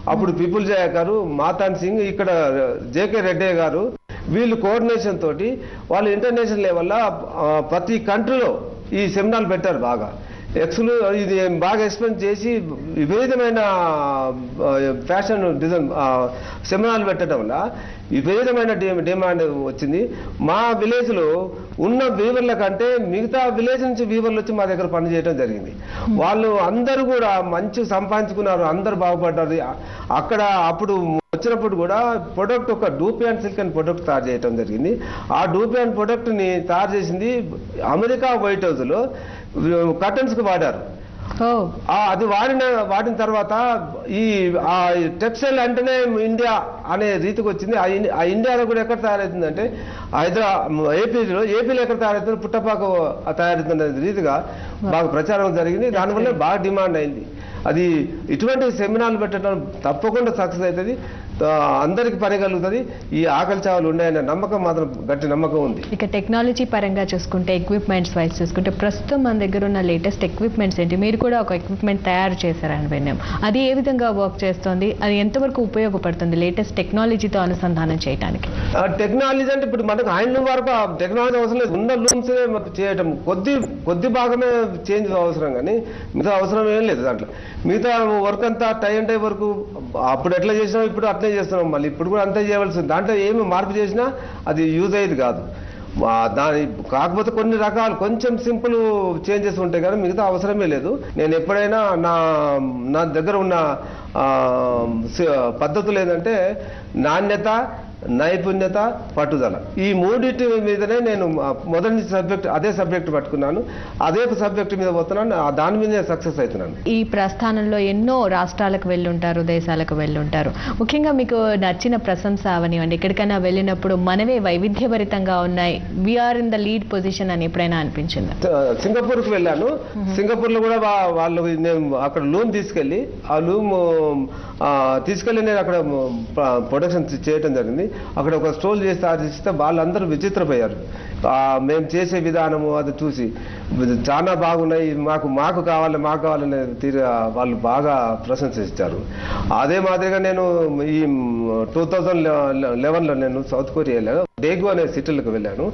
అప్పుడు పిపుల్ జయ గారు మాతాన్ సింగ్ ఇక్కడ జేకే రెడ్డి గారు వీళ్ళు కోఆర్డినేషన్ తోటి వాళ్ళు ఇంటర్నేషనల్ లెవెల్లో ఆ, ప్రతి కంట్రీలో ఈ సెమినార్లు పెట్టారు బాగా ఎక్స్లు ఇది బాగా ఎక్స్ప్లెయిన్ చేసి విపరీతమైన ఫ్యాషన్ డిజైన్ సెమినార్లు పెట్టడం వల్ల విపరీతమైన డి- డిమాండ్ వచ్చింది మా విలేజ్లో ఉన్న వీవర్ల కంటే మిగతా విలేజ్ నుంచి వీవర్లు వచ్చి మా దగ్గర పని చేయడం జరిగింది వాళ్ళు అందరూ కూడా మంచి సంపాదించుకున్నారు అందరు బాగుపడ్డారు అక్కడ అప్పుడు వచ్చినప్పుడు కూడా ప్రొడక్ట్ ఒక డూపీ అండ్ సిల్క్ అండ్ ప్రొడక్ట్ తయారు చేయడం జరిగింది ఆ డూపీ అండ్ ప్రొడక్ట్ని తయారు చేసింది అమెరికా వైట్ హౌస్లో కర్టన్స్కి వాడారు ఓ ఆ, అది వాడిన వాడిన తర్వాత ఈ ఆ టెక్స్టైల్ అంటేనే ఇండియా అనే రీతికి వచ్చింది ఆ ఇన్- ఆ ఇండియాలో కూడా ఎక్కడ తయారవుతుందంటే హైదరా ఏపీలో ఏపీలో ఎక్కడ తయారవుతుంది పుట్టపాక తయారవుతున్న రీతిగా బాగా ప్రచారం జరిగింది దానివల్ల బాగా డిమాండ్ అయింది అది ఇటువంటి సెమినార్లు పెట్టడం తప్పకుండా సక్సెస్ అవుతుంది ఆ, అందరికి పని కలుగుతుంది ఈ ఆకలి చావులు ఉన్నాయనే నమ్మకం మాత్రం గట్టి నమ్మకం ఉంది ఇక టెక్నాలజీ పరంగా చూసుకుంటే ఎక్విప్మెంట్స్ వైజ్ చూసుకుంటే ప్రస్తుతం మన దగ్గర ఉన్న లేటెస్ట్ ఎక్విప్మెంట్స్ ఏంటి మీరు కూడా ఒక ఎక్విప్మెంట్ తయారు చేశారని విన్నాం అది ఏ విధంగా వర్క్ చేస్తుంది అది ఎంతవరకు ఉపయోగపడుతుంది లేటెస్ట్ టెక్నాలజీతో అనుసంధానం చేయడానికి ఆ టెక్నాలజీ అంటే ఇప్పుడు మనకు ఆయన వరకు ఆ టెక్నాలజీ అవసరం లేదు ఉన్న లూమ్స్ చేయటం కొద్ది కొద్ది భాగమే చేంజ్ అవసరం కానీ మిగతా అవసరం ఏం లేదు దాంట్లో మిగతా వర్క్ అంతా టై అండ్ టై వరకు అప్పుడు ఎట్లా చేసినాం ఇప్పుడు అట్లే చేస్తున్నాం మళ్ళీ ఇప్పుడు కూడా అంతే చేయవలసింది దాంట్లో ఏమి మార్పు చేసినా అది యూజ్ అయ్యేది కాదు ఆ దాని కాకపోతే కొన్ని రకాలు కొంచెం సింపుల్ చేంజెస్ ఉంటాయి కానీ మిగతా అవసరమే లేదు నేను ఎప్పుడైనా నా నా దగ్గర ఉన్న ఆ, స- పద్ధతులు ఏంటంటే నాణ్యత నైపుణ్యత పట్టుదల ఈ మూడింటి మీదనే నేను ఆ, మొదటి సబ్జెక్ట్ అదే సబ్జెక్ట్ పట్టుకున్నాను అదే సబ్జెక్ట్ మీద పోతున్నాను ఆ దాని మీదే సక్సెస్ అవుతున్నాను ఈ ప్రస్థానంలో ఎన్నో రాష్ట్రాలకు వెళ్ళుంటారు దేశాలకు వెళ్ళుంటారు ముఖ్యంగా మీకు నచ్చిన ప్రశంస అవనివ్వండి ఎక్కడికైనా వెళ్ళినప్పుడు మనమే వైవిధ్యభరితంగా ఉన్నాయి we are in the lead position అని ఎప్పుడైనా అనిపించిందా సింగపూర్కి వెళ్ళాను సింగపూర్లో కూడా వా- వాళ్ళు నేను అక్కడ లూమ్ తీసుకెళ్ళి ఆ లూమ్ ఆ, తీసుకెళ్ళి నేను అక్కడ ప్రొడక్షన్ చేయడం జరిగింది అక్కడ ఒక స్టోల్ చేసి తయారు చేస్తే వాళ్ళందరూ విచిత్రపోయారు ఆ, మేము చేసే విధానము అది చూసి ఇది చాలా బాగున్నాయి మాకు మాకు కావాలి మాకు కావాలనే తీరు వాళ్ళు బాగా ప్రశంసించారు అదే మాదిరిగా నేను ఈ టూ థౌజండ్ లెవెన్లో నేను సౌత్ కొరియా వెళ్ళాను డేగు అనే సిటీలకు వెళ్ళాను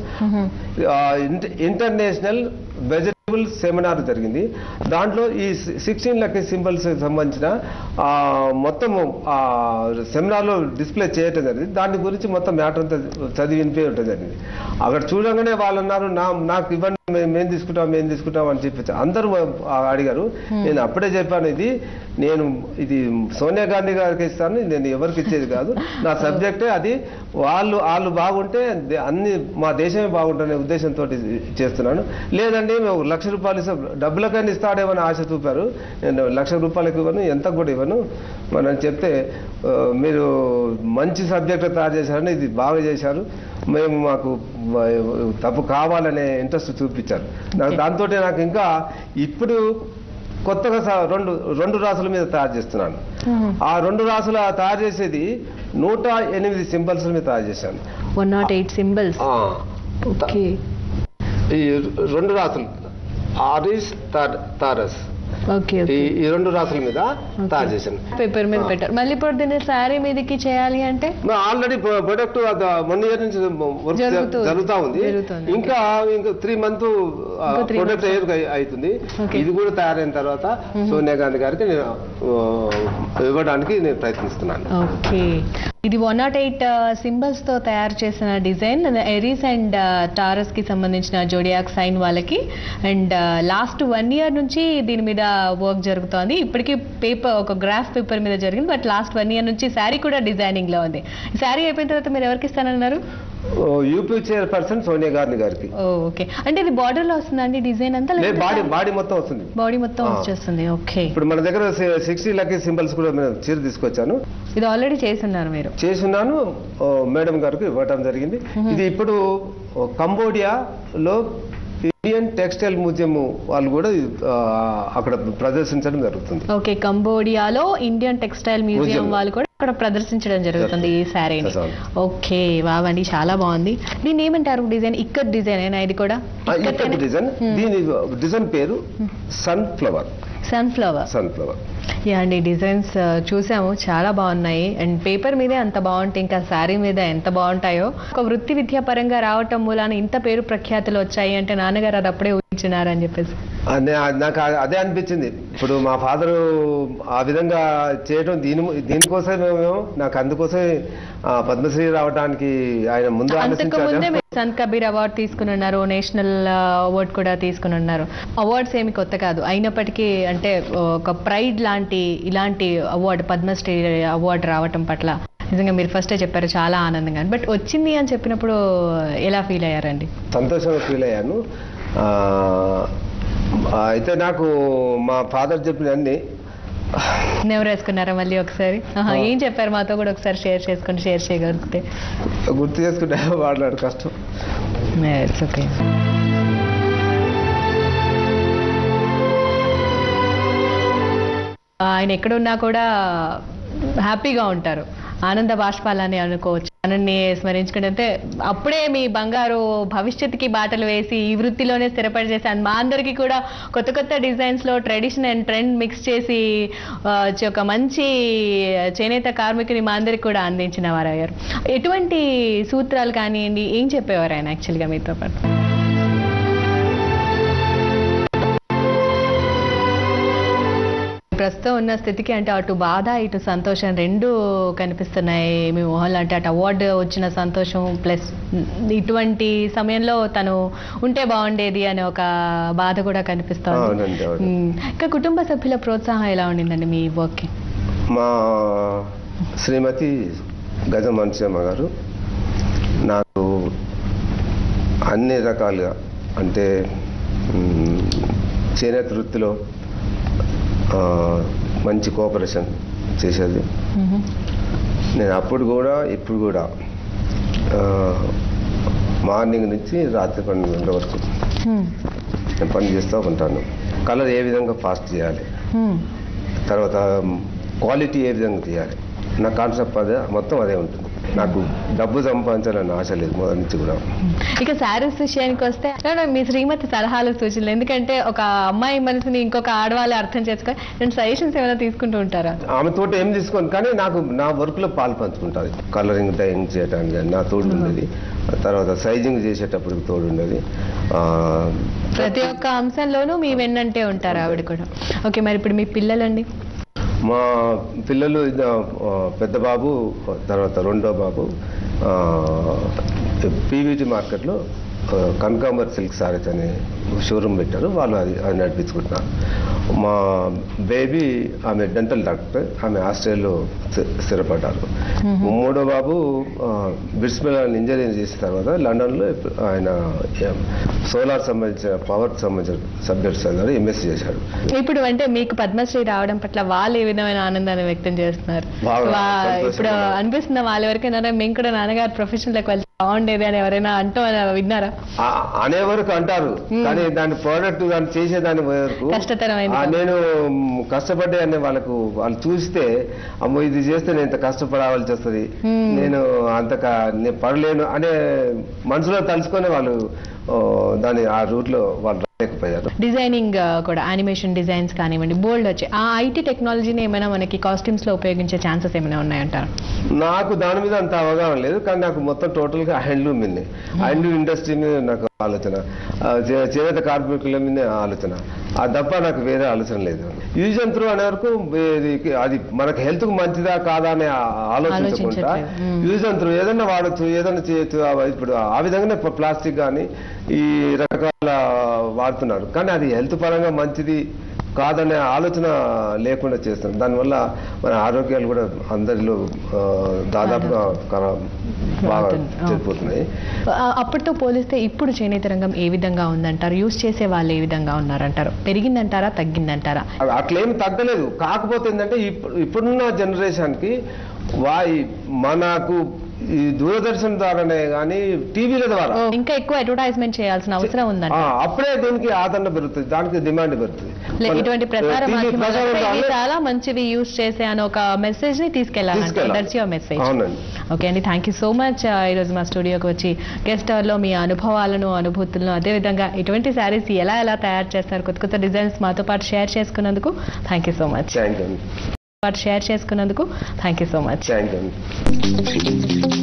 ఆ, ఇంట- ఇంటర్నేషనల్ వెజిటబుల్ సెమినార్ జరిగింది దాంట్లో ఈ సిక్స్టీన్ లక్కీ సింబల్స్ సంబంధించిన ఆ, మొత్తము ఆ సెమినార్లో డిస్ప్లే చేయటం జరిగింది దాని గురించి మొత్తం మ్యాటర్ అంతా చదివి వినిపించడం జరిగింది అక్కడ చూడగానే వాళ్ళు అన్నారు నా నాకు ఇవ్వండి మేము మేము తీసుకుంటాం మేము తీసుకుంటాం అని చెప్పి అందరూ ఆ, అడిగారు నేను అప్పుడే చెప్పాను ఇది నేను ఇది సోనియా గాంధీ గారికి ఇస్తాను నేను ఎవరికి ఇచ్చేది కాదు నా సబ్జెక్టే అది వాళ్ళు వాళ్ళు బాగుంటే దే- అన్ని మా దేశమే బాగుంటుందనే ఉద్దేశంతో చేస్తున్నాను లేదండి మేము లక్ష రూపాయలు ఇస్తాం డబ్బులకైనా ఇస్తాడేమని ఆశ చూపారు నేను లక్ష రూపాయలకు ఇవ్వను ఎంత కూడా ఇవ్వను మనం చెప్తే ఆ, మీరు మంచి సబ్జెక్ట్ తయారు చేశారని ఇది బాగా చేశారు మేము మాకు మ- తప్పు కావాలనే ఇంట్రెస్ట్ చూపించారు నాకు దాంతో నాకు ఇంకా ఇప్పుడు కొత్తగా స- రెండు రెండు రాసుల మీద తయారు చేస్తున్నాను ఆ రెండు రాసుల తయారు చేసేది నూట ఎనిమిది సింబల్స్ మీద తయారు చేశాను వన్ నాట్ ఎయిట్ సింబల్స్ ఆ, ఓకే ఈ రెండు రాసులు ఆరిస్ తార్- తారస్ ఓకే ఈ ఓకే ఈ రెండు రాసుల మీద తయారు చేశాను పేపర్ మీద పెట్టారు మళ్ళీ ఇప్పుడు దీన్ని శారీ మీదకి చేయాలి అంటే ఆల్రెడీ ప్రొడక్ట్ వన్ ఇయర్ నుంచి వర్క్ జరుగుతూ- జరుగుతా ఉంది జరుగుతుంది. ఇంకా ఇంకా త్రీ మంత్ ఇంకో three ప్రొడక్ట్ అవుతుంది Okay. ఇది కూడా తయారైన తర్వాత సోనియా గాంధీ గారికి నేను ఆ, ఇవ్వడానికి నేను ప్రయత్నిస్తున్నాను ఓకే ఇది వన్ నాట్ ఎయిట్ సింబల్స్ తో తయారు చేసిన డిజైన్ ఎరీస్ అండ్ టారస్ కి సంబంధించిన జోడియాక్ సైన్ వాళ్ళకి అండ్ లాస్ట్ వన్ ఇయర్ నుంచి దీని మీద వర్క్ జరుగుతోంది ఇప్పటికీ పేపర్ ఒక గ్రాఫ్ పేపర్ మీద జరిగింది బట్ లాస్ట్ వన్ ఇయర్ నుంచి శారీ కూడా డిజైనింగ్ లో ఉంది శారీ అయిపోయిన తర్వాత మీరు ఎవరికి ఇస్తానన్నారు యూపీ చైర్పర్సన్ సోనియా గాంధీ గారికి ఓకే అంటే ఇది బార్డర్ లో వస్తుందండి డిజైన్ అంతా లేదు బాడీ బాడీ మొత్తం వస్తుంది బాడీ మొత్తం ఆ. వచ్చేస్తుంది ఓకే ఇప్పుడు మన దగ్గర సిక్స్టీ లక్కీ సింబల్స్ కూడా నేను చీర తీసుకొచ్చాను ఇది ఆల్రెడీ చేస్తున్నారు మీరు చేస్తున్నాను ఓ, మేడం గారికి ఇవ్వటం జరిగింది ఇది ఇప్పుడు ఓ, కంబోడియాలో ఇండియన్ టెక్స్టైల్ మ్యూజియం వాళ్ళు కూడా ఆ, అక్కడ ప్రదర్శించడం జరుగుతుంది ఓకే కంబోడియాలో ఇండియన్ టెక్స్టైల్ మ్యూజియం Museum. వాళ్ళు కూడా అక్కడ ప్రదర్శించడం జరుగుతుంది ఈ శారీని Yes, అవును. ఓకే వావండి చాలా బాగుంది దీన్ని ఏమంటారు డిజైన్ ఇక్కత్ డిజైన్ అయినా ఇది కూడా ఆ, ఇక్కత్ ఇక్కడ డిజైన్ దీని డిజైన్ పేరు sunflower sunflower sunflower yeah అండి డిజైన్స్ చూసాము చాలా బాగున్నాయి అండ్ పేపర్ మీదే అంత బాగుంటాయి ఇంకా శారీ మీద ఎంత బాగుంటాయో ఒక వృత్తి విద్యా పరంగా రావటం మూలాన ఇంత పేరు ప్రఖ్యాతులు వచ్చాయి అంటే నాన్నగారు అది అప్పుడే ఊహించినారని చెప్పేసి అదే నాకు అదే అనిపించింది ఇప్పుడు మా ఫాదరు ఆ విధంగా చేయడం దీని దీనికోసమే మేము నాకు అందుకోసమే ఆ, పద్మశ్రీ రావడానికి ఆయన ముందు అంతకు ముందే ఆలోచించారు మీరు సంత్ కబీర్ అవార్డు తీసుకుని ఉన్నారు నేషనల్ అవార్డు కూడా తీసుకుని ఉన్నారు అవార్డ్స్ ఏమి కొత్త కాదు అయినప్పటికీ అంటే ఒక ప్రైడ్ లాంటి ఇలాంటి అవార్డు పద్మశ్రీ అవార్డు రావటం పట్ల నిజంగా మీరు ఫస్టే చెప్పారు చాలా ఆనందంగా బట్ వచ్చింది అని చెప్పినప్పుడు ఎలా ఫీల్ అయ్యారండి సంతోషంగా ఫీల్ అయ్యాను ఆ, అయితే నాకు మా ఫాదర్ చెప్పిన అన్ని నెవరు వేసుకున్నారా మళ్ళీ ఒకసారి ఆహా, ఏం చెప్పారు మాతో కూడా ఒకసారి షేర్ చేసుకొని షేర్ చేయగలిగితే గుర్తు చేసుకుంటే వాడలాడు కష్టం ఇట్స్ ఓకే ఆయన ఎక్కడున్నా కూడా హ్యాపీగా ఉంటారు ఆనంద బాష్పాలని అనుకోవచ్చు ఆయనని స్మరించుకుంటే అప్పుడే మీ బంగారు భవిష్యత్తుకి బాటలు వేసి ఈ వృత్తిలోనే స్థిరపడి చేశాను మా అందరికీ కూడా కొత్త కొత్త డిజైన్స్ లో ట్రెడిషన్ అండ్ ట్రెండ్ మిక్స్ చేసి ఆ, చ- ఒక మంచి చేనేత కార్మికుని మా అందరికి కూడా అందించిన వారు అయ్యారు ఎటువంటి సూత్రాలు కానివ్వండి ఏం చెప్పేవారు ఆయన యాక్చువల్గా మీతో పాటు ప్రస్తుతం ఉన్న స్థితికి అంటే అటు బాధ ఇటు సంతోషం రెండు కనిపిస్తున్నాయి మీ మొహంలో అంటే అటు అవార్డు వచ్చిన సంతోషం ప్లస్ ఇటువంటి సమయంలో తను ఉంటే బాగుండేది అనే ఒక బాధ కూడా కనిపిస్తోంది అవునండి, అవును. ఉమ్, ఇంకా కుటుంబ సభ్యుల ప్రోత్సాహం ఎలా ఉండిందండి మీ వర్క్కి మా శ్రీమతి గజ మనసమ్మ గారు నాకు అన్ని రకాలుగా అంటే మ్, చేనేత వృత్తిలో ఆ, మంచి కోఆపరేషన్ చేసేది నేను అప్పుడు కూడా ఇప్పుడు కూడా ఆ, మార్నింగ్ నుంచి రాత్రి పన్నెండు గంటల వరకు నేను పని చేస్తూ ఉంటాను కలర్ ఏ విధంగా ఫాస్ట్ చేయాలి తర్వాత క్వాలిటీ ఏ విధంగా తీయాలి నా కాన్సెప్ట్ అదే మొత్తం అదే ఉంటుంది నాకు డబ్బు సంపాదించాలని ఆశ లేదు మొదటి నుంచి కూడా ఇక శారీస్ విషయానికి వస్తే no, మీ శ్రీమతి సలహాలు సూచనలు ఎందుకంటే ఒక అమ్మాయి మనసుని ఇంకొక ఆడవాళ్ళు అర్థం చేసుకొని నేను సజెషన్స్ ఏమైనా తీసుకుంటూ ఉంటారా ఆమె తోట ఏం తీసుకోను కానీ నాకు నా వర్క్లో పాలు పంచుకుంటుంది కలరింగ్ డైయింగ్ చేయడానికి కానీ నా తోడు ఉండేది తర్వాత సైజింగ్ చేసేటప్పుడు తోడు ఉండేది ఆ, ప్రతి ఒక్క అంశంలోనూ మీ వెన్నంటే ఉంటారు ఆవిడ కూడా ఓకే మరి ఇప్పుడు మీ పిల్లలండి మా పిల్లలు ఇద- ఆ, పెద్ద బాబు తర్వాత రెండో బాబు పీవీటీ మార్కెట్లో ఆ, కనకాంబర్ సిల్క్ సారీస్ అనే షోరూమ్ పెట్టారు వాళ్ళు అది అది నడిపించుకుంటున్నారు మా బేబీ ఆమె డెంటల్ డాక్టర్ ఆమె హాస్టల్లో స్థిరపడ్డారు మూడో బాబు బిట్స్మిల్ ఇంజనీరింగ్ చేసిన తర్వాత లండన్లో ఇప్పుడు ఆయన సోలార్ సంబంధించిన పవర్ సంబంధించిన సబ్జెక్ట్స్ చదివారు ఎంఎస్సీ చేశాడు ఇప్పుడు అంటే మీకు పద్మశ్రీ రావడం పట్ల వాళ్ళు ఏ విధమైన ఆనందాన్ని వ్యక్తం చేస్తున్నారు బాగా వా- సంతోషంగా ఇప్పుడు ఉన్నారు. అనిపిస్తుందా వాళ్ళ ఎవరికైనా మేము కూడా నాన్నగారు ప్రొఫెషన్లోకి వెళ్తే బాగుండేది అని ఎవరైనా అంటూ విన్నారా ఆ- అనే వరకు అంటారు కానీ దాని ప్రోడక్ట్ దాన్ని చేసేదాని వరకు కష్టతరమైంది ఆ, నేను మ్, కష్టపడ్డే అనే వాళ్ళకు వాళ్ళు చూస్తే అమ్మో ఇది చేస్తే నేను ఇంత కష్టపడవలసి వస్తుంది నేను అంత క- నేను పడలేను అనే మనసులో తలుచుకొని వాళ్ళు ఓ, దాని ఆ రూట్లో వాళ్ళు రాలేకపోయారు డిజైనింగ్ ఆ, కూడా యానిమేషన్ డిజైన్స్ కానివ్వండి బోల్డ్ వచ్చాయి ఆ ఐటీ టెక్నాలజీని ఏమైనా మనకి కాస్ట్యూమ్స్ లో ఉపయోగించే ఛాన్సెస్ ఏమైనా ఉన్నాయంటారా నాకు దాని మీద అంత అవగాహన లేదు కానీ నాకు మొత్తం టోటల్ గా హ్యాండ్లూమ్ మీద హ్యాండ్లూమ్ ఇండస్ట్రీ మీద నాకు ఆలోచన ఆ, చే- చేనేత కార్మికుల మీద ఆలోచన ఆ తప్ప నాకు వేరే ఆలోచన లేదు యూజ్ అండ్ త్రూ అనే వరకు ఇది- అది మనకు హెల్త్ కు మంచిదా కాదా అని ఆ- ఆలోచించకుండా ఆలోచించట్లేదు. మ్మ్. యూజ్ అండ్ త్రూ ఏదైనా వాడచ్చు ఏదైనా చేయొచ్చు ఆ- ఇప్పుడు ఆ విధంగానే ప్లాస్టిక్ కానీ ఈ రకరకాల వాడుతున్నారు కానీ అది హెల్త్ పరంగా మంచిది కాదనే ఆలోచన లేకుండా చేస్తున్నారు దానివల్ల మన ఆరోగ్యాలు కూడా అందరిలో ఆ, దాదాపుగా కర- బాగా అవుతుంది. ఆ. చెడిపోతున్నాయి ఆ, అప్పటితో పోలిస్తే ఇప్పుడు చేనేత రంగం ఏ విధంగా ఉందంటారు యూస్ చేసే వాళ్ళు ఏ విధంగా ఉన్నారంటారు పెరిగిందంటారా తగ్గిందంటారా అవి అట్లేం తగ్గలేదు కాకపోతే ఏంటంటే ఇప్పుడు ఇప్పుడున్న జనరేషన్కి వాయి మనకు ఈ దూరదర్శన్ ద్వారానే కానీ టీవీల ద్వారా ఓ, ఇంకా ఎక్కువ అడ్వర్టైజ్మెంట్ చేయాల్సిన అవసరం ఉందండి ఆ, అప్పుడే దీనికి ఆదరణ పెరుగుతుంది దానికి డిమాండ్ పెరుగుతుంది లైక్ మన, ఇటువంటి ప్రచార టీవీ మాధ్యమాలు ప్రచారం ఇవి ద్వారా చాలా మంచివి యూజ్ చేసే అని ఒక మెసేజ్ ని తీసుకెళ్ళాలంటే తీసుకెళ్ళాలి. దట్స్ యువర్ మెసేజ్ అవునండి ఓకే అండి థ్యాంక్ యూ సో మచ్ ఈరోజు మా స్టూడియోకి వచ్చి గెస్ట్ లో మీ అనుభవాలను అనుభూతులను అదేవిధంగా ఇటువంటి శారీస్ ఎలా ఎలా తయారు చేస్తారు కొత్త కొత్త డిజైన్స్ మాతో పాటు షేర్ చేసుకున్నందుకు thank you so much thank you అండి పాటు షేర్ చేసుకున్నందుకు thank you so much thank you అండి